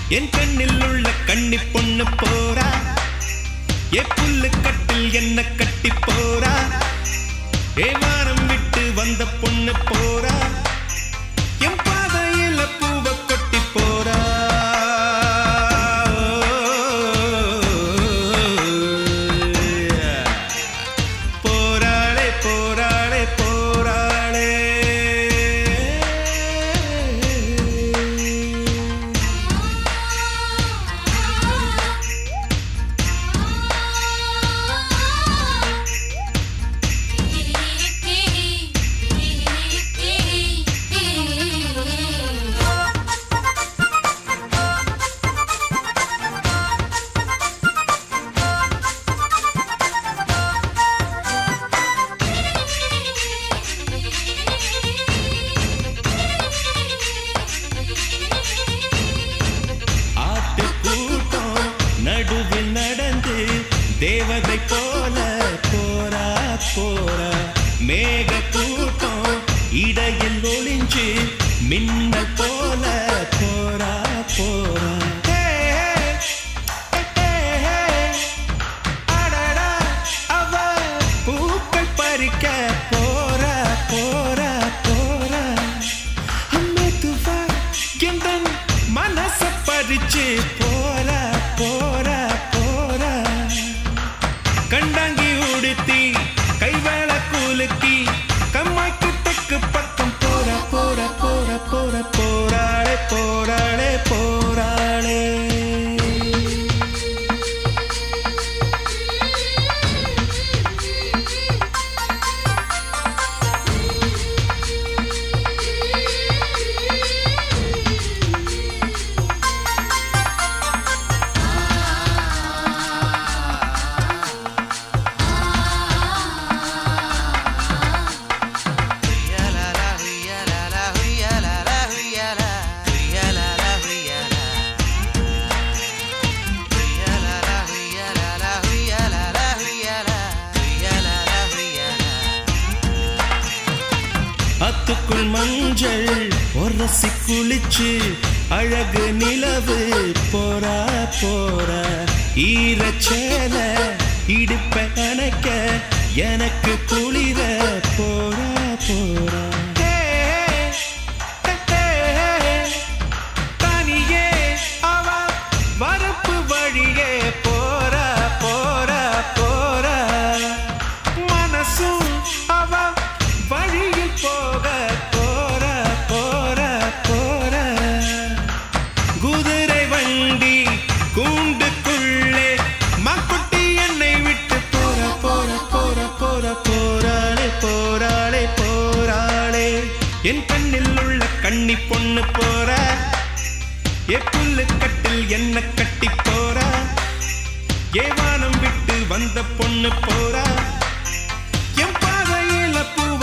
என் கண்ணில் உள்ள கண்ணி பொண்ணு போறா ஏ புல்லு கட்டில் என்ன கட்டி போறா ஏ வாரம் விட்டு வந்த பொண்ணு போறா என் பாதையில பூவ கொட்டி போறா போராளே போராளே போராளே ஆட்டு கூட்டம் நடுவில் நடந்து தேவதை போல போரா போரா மேக கூட்டம் இடையில் ஒளிஞ்சு மின்னல் போல போரா போரா ஹே, ஹே, ஹே, அடடா, அவ பூக்கள் பறிக்க போரா போரா போரா மெதுவா எந்தன் மனச பறிச்சு போரா போரா போரா கண்டாங்கி உடுத்தி கைவேள குலுக்கி கம்மாய்க்கு தெக்கு பக்கம் போரா போரா போரா போரா போராளே போராளே போராளே அத்துக்குள் மஞ்சள் உரசி குளிச்சு அழகு நிலவு போரா போரா ஈரச்சேல இடுப்ப அணைக்க எனக்கு குளிர போரா போரா ஹே, ஹே, ஹே, தனியே அவ வரப்பு வழியே போரா போரா போரா மனசும் அவ வழியில் போக போரா போரா போரா குதிரை வண்டி கூண்டுக்குள்ளே மக்குட்டி என்னை விட்டு போற போற போற போற போராளே போராளே போராளே என் கண்ணில் உள்ள கண்ணி பொண்ணு போற ஏ புல்லு கட்டில் என்ன கட்டி போறா ஏ வானம் விட்டு வந்த பொண்ணு போறா என் பாதையில பூ